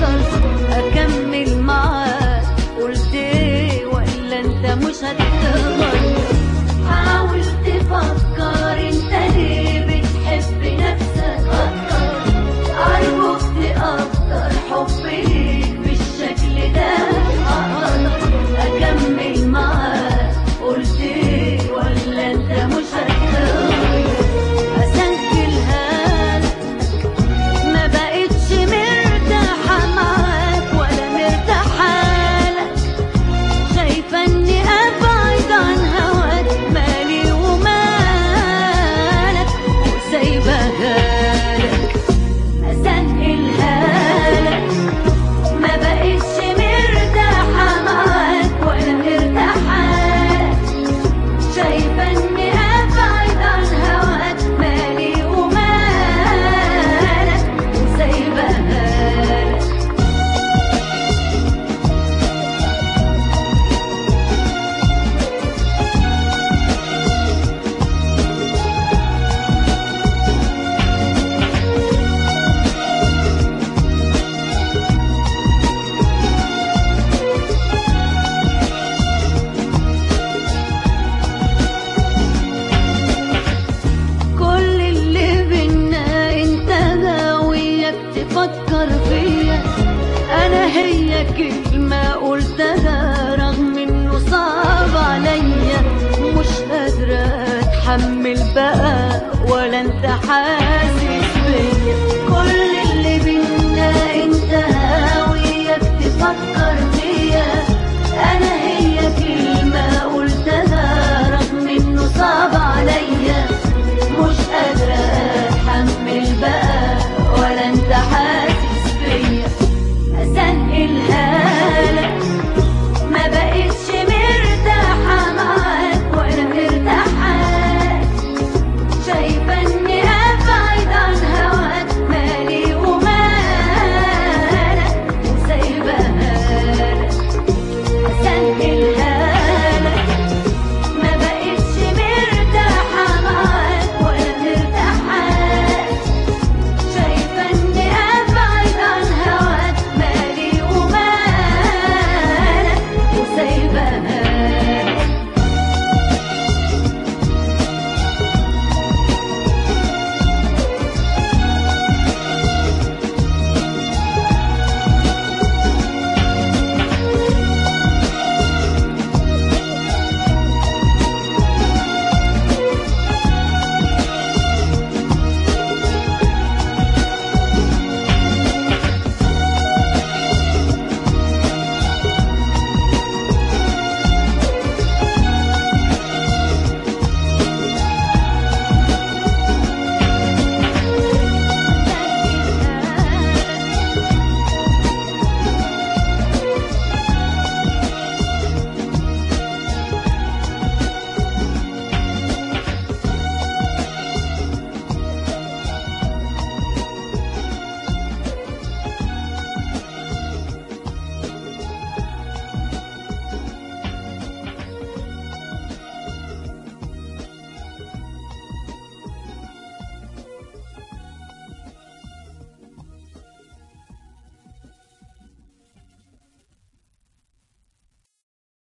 اقدر اكمل معاك قلت ايه ولا انت مش هتتغير حاول تفكر انت ليه بتحب نفسك اكتر ارجوك تقدر حبي ليك بالشكل ده اقدر اكمل معاك قلت ايه ولا انت مش هتتغير اسجلها لك ما بقتش مرتاحة معاك ولا مرتاحة لك شايفة اني ابعد عن هواك مالي ومالك وسايبها لك اسجلها لك ما بقتش مرتاحة معاك ولا مرتاحة لك شايفة اني ابعد عن هواك مالي ومالك وسايبها لك كل اللي بينا انت ناويك تفكر فيا انا هي كلمة قلتها